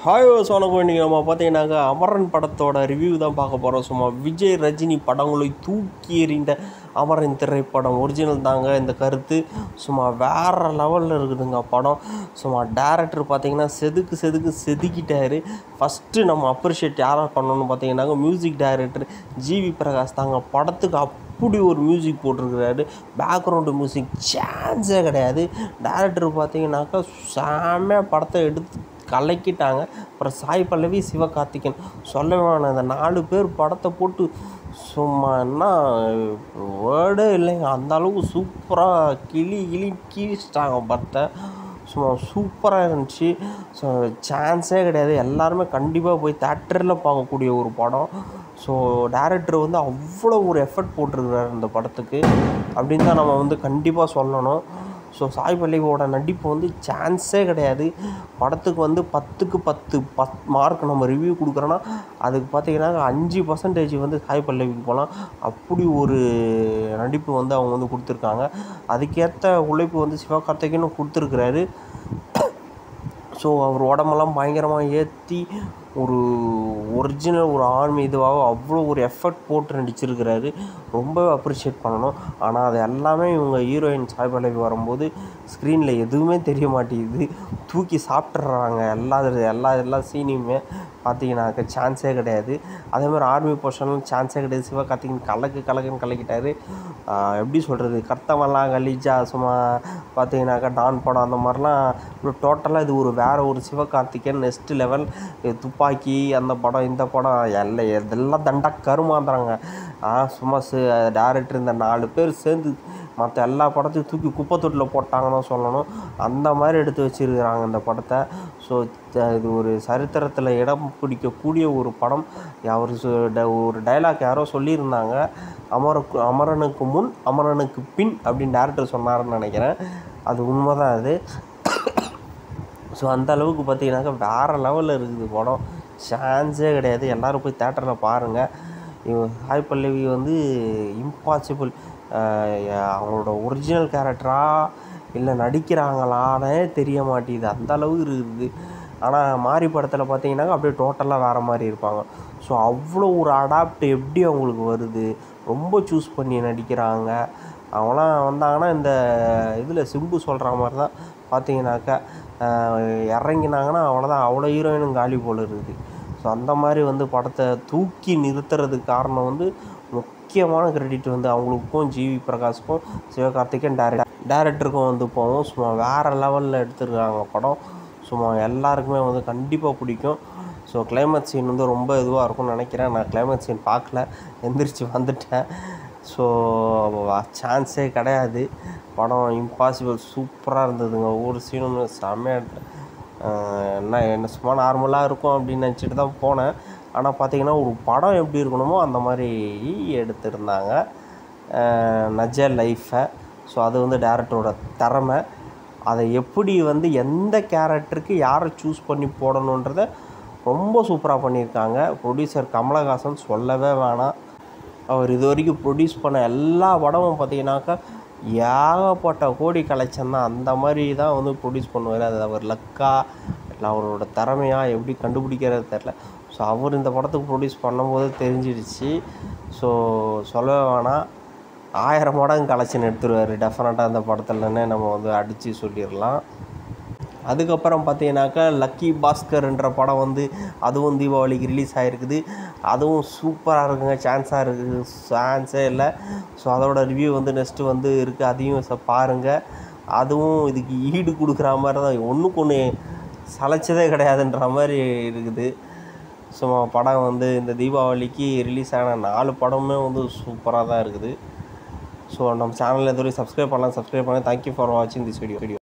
hi வணக்கம் இன்றைக்கி நம்ம பார்த்தீங்கன்னாக்கா அமரன் படத்தோட ரிவ்யூ தான் பார்க்க போகிறோம் சும்மா விஜய் ரஜினி படங்களை தூக்கி எறிந்த அமரன் திரைப்படம் ஒரிஜினல் தாங்க இந்த கருத்து சும்மா வேறு லெவலில் இருக்குதுங்க படம் சும்மா டேரக்டர் பார்த்தீங்கன்னா செதுக்கு செதுக்கு செதுக்கிட்டாரு ஃபஸ்ட்டு நம்ம அப்ரிஷியேட் யாரை பண்ணணும்னு பார்த்தீங்கன்னாக்க மியூசிக் டைரக்டர் ஜிவி பிரகாஷ் தாங்க படத்துக்கு அப்படி ஒரு மியூசிக் போட்டிருக்கிறாரு பேக்ரவுண்டு மியூசிக் சான்ஸே கிடையாது டேரக்டர் பார்த்தீங்கன்னாக்கா செம்மையாக படத்தை எடுத்து கலக்கிட்டாங்க அப்புறம் சாய் பல்லவி சிவகார்த்திகேயன் சொல்ல வேணாம் இந்த நாலு பேர் படத்தை போட்டு சும்மா என்ன வேர்டே இல்லைங்க அந்த அளவுக்கு சூப்பராக கிளி கிளி கீழிச்சிட்டாங்க படத்தை சும்மா சூப்பராக இருந்துச்சு ஸோ சான்ஸே கிடையாது எல்லாருமே கண்டிப்பாக போய் தேட்டரில் பார்க்கக்கூடிய ஒரு படம் ஸோ டேரக்டர் வந்து அவ்வளோ ஒரு எஃபர்ட் போட்டிருக்கிறாரு இந்த படத்துக்கு அப்படின்னு தான் நம்ம வந்து கண்டிப்பாக சொல்லணும் ஸோ சாய் பல்லவியோட நடிப்பு வந்து சான்ஸே கிடையாது படத்துக்கு வந்து பத்துக்கு பத்து பத் மார்க் நம்ம ரிவ்யூ கொடுக்குறோன்னா அதுக்கு பார்த்தீங்கன்னா அஞ்சு பர்சன்டேஜ் வந்து சாய் பல்லவிக்கு போகலாம் அப்படி ஒரு நடிப்பு வந்து அவங்க வந்து கொடுத்துருக்காங்க அதுக்கேற்ற உழைப்பு வந்து சிவகார்த்திகேயனும் கொடுத்துருக்குறாரு ஸோ அவர் உடம்பெல்லாம் பயங்கரமாக ஏற்றி ஒரு ஒரிஜினல் ஒரு ஆர்மி இதுவாக அவ்வளோ ஒரு எஃபர்ட் போட்டு நடிச்சிருக்கிறாரு ரொம்ப அப்ரிஷியேட் பண்ணணும் ஆனால் அது எல்லாமே இவங்க ஹீரோயின் சாய் பல்லவி வரும்போது ஸ்க்ரீனில் எதுவுமே தெரிய மாட்டேங்குது தூக்கி சாப்பிட்றாங்க எல்லா எல்லா எல்லா சீனையுமே பார்த்தீங்கன்னாக்க சான்ஸே கிடையாது அதே மாதிரி ஆர்மி போர்ஷன்லாம் சான்ஸே கிடையாது சிவகார்த்திகேயன் கலக்கு கலக்குன்னு கலக்கிட்டாரு ஆஹ் எப்படி சொல்கிறது கர்த்தவெல்லாம் கலீஜா சும்மா பார்த்தீங்கன்னாக்கா டான் படம் அந்த மாதிரிலாம் இப்போ டோட்டலாக இது ஒரு வேறு ஒரு சிவகார்த்திகேயன் நெக்ஸ்ட் லெவல் துப்பாக்கி அந்த படம் இந்த படம் எல்லாம் இதெல்லாம் தண்டா கருமாந்துறாங்க சும்மா டேரக்டர் இந்த நாலு பேர் சேர்ந்து மற்ற எல்லா படத்தையும் தூக்கி குப்பை தொட்டில் போட்டாங்கன்னு தான் சொல்லணும் அந்த மாதிரி எடுத்து வச்சிருக்கிறாங்க இந்த படத்தை ஸோ இது ஒரு சரித்திரத்தில் இடம் பிடிக்கக்கூடிய ஒரு படம் அவர் சு- ட- ஒரு டைலாக் யாரோ சொல்லியிருந்தாங்க அமருக்கு அமரனுக்கு முன் அமரனுக்கு பின் அப்படின்னு டேரக்டர் சொன்னாருன்னு நினைக்கிறேன் அது உண்மை தான் அது ஸோ அந்த அளவுக்கு பார்த்தீங்கன்னாக்கா வேறு லெவலில் இருக்குது படம் சான்ஸே கிடையாது எல்லோரும் போய் தேட்டரில் பாருங்கள் இவங்க சாய் பல்லவி வந்து இம்பாசிபிள் அவங்களோட ஒரிஜினல் கேரக்டரா இல்லை நடிக்கிறாங்களானே தெரிய மாட்டேங்குது அந்த அளவுக்கு இருக்குது ஆனால் மாரி படத்தில் பார்த்தீங்கன்னாக்கா அப்படியே டோட்டலாக வேறு மாதிரி இருப்பாங்க ஸோ அவ்வளோ ஒரு அடாப்ட் எப்படி அவங்களுக்கு வருது ரொம்ப சூஸ் பண்ணி நடிக்கிறாங்க அவங்களாம் வந்தாங்கன்னா இந்த இதில் சிம்பு சொல்கிற மாதிரி தான் பார்த்தீங்கன்னாக்கா ஆஹ் இறங்கினாங்கன்னா அவ்வளோதான் அவ்வளோ ஹீரோயினும் காலி போல் இருக்குது ஸோ அந்த மாதிரி வந்து படத்தை தூக்கி நிறுத்துறதுக்கு காரணம் வந்து முக்கியமான கிரெடிட் வந்து அவங்களுக்கும் ஜிவி பிரகாஷ்க்கும் சிவகார்த்திகேயன் டேரக்டர் டேரக்டருக்கும் வந்து போவோம் சும்மா வேறு லெவலில் எடுத்துருக்காங்க படம் சும்மா எல்லாருக்குமே வந்து கண்டிப்பாக பிடிக்கும் ஸோ கிளைமேக்ஸ் சீன் வந்து ரொம்ப இதுவாக இருக்கும்னு நினைக்கிறேன் நான் கிளைமேக்ஸ் சீன் பார்க்கல எந்திரிச்சு வந்துட்டேன் ஸோ சான்ஸே கிடையாது படம் இம்பாசிபிள் சூப்பராக இருந்ததுங்க ஒவ்வொரு சீனும் செம்மையாக ஆஹ் என்ன என்ன சும்மா நார்மலாக இருக்கும் அப்படின்னு நினச்சிட்டு தான் போனேன் ஆனால் பார்த்தீங்கன்னா ஒரு படம் எப்படி இருக்கணுமோ அந்த மாதிரி எடுத்திருந்தாங்க ஆஹ் நஜ லைஃப்பை ஸோ அது வந்து டேரக்டரோட திறமை அதை எப்படி வந்து எந்த கேரக்டருக்கு யாரை சூஸ் பண்ணி போடணுன்றத ரொம்ப சூப்பராக பண்ணியிருக்காங்க ப்ரொடியூசர் கமலஹாசன் சொல்லவே வேணாம் அவர் இது வரைக்கும் ப்ரொடியூஸ் பண்ண எல்லா படமும் பார்த்தீங்கன்னாக்கா ஏகப்பட்ட கோடி கலெக்ஷன் தான் அந்த மாதிரி தான் வந்து ப்ரொடியூஸ் பண்ணுவார் அது அவர் லக்கா இல்லை அவரோட திறமையா எப்படி கண்டுபிடிக்கிறது தெரில ஸோ அவர் இந்த படத்துக்கு ப்ரொடியூஸ் பண்ணும்போது தெரிஞ்சிடுச்சு ஸோ சொல்லவே வேணாம் ஆயிரம் மடங்கு கலெக்ஷன் எடுத்துருவார் டெஃபினட்டாக அந்த படத்துலன்னே நம்ம வந்து அடித்து சொல்லிடலாம் அதுக்கப்புறம் பார்த்தீங்கன்னாக்கா லக்கி பாஸ்கர்ன்ற படம் வந்து அதுவும் தீபாவளிக்கு ரிலீஸ் ஆகிருக்குது அதுவும் சூப்பராக இருக்குங்க சான்ஸாக இருக்குது சான்ஸே இல்லை ஸோ அதோட ரிவ்யூ வந்து நெக்ஸ்ட்டு வந்து இருக்குது அதையும் ச பாருங்கள் அதுவும் இதுக்கு ஈடு கொடுக்குற மாதிரி தான் ஒன்றுக்கு ஒன்று சளைச்சதே கிடையாதுன்ற மாதிரி இருக்குது சும்மா படம் வந்து இந்த தீபாவளிக்கு ரிலீஸ் ஆன நாலு படமுமே வந்து சூப்பராக தான் இருக்குது ஸோ நம்ம சேனலில் எதுவரையும் சப்ஸ்கிரைப் பண்ணலாம் சப்ஸ்கிரைப் பண்ணலாம் தேங்க்யூ ஃபார் வாட்சிங் திஸ் வீடியோ வீடியோ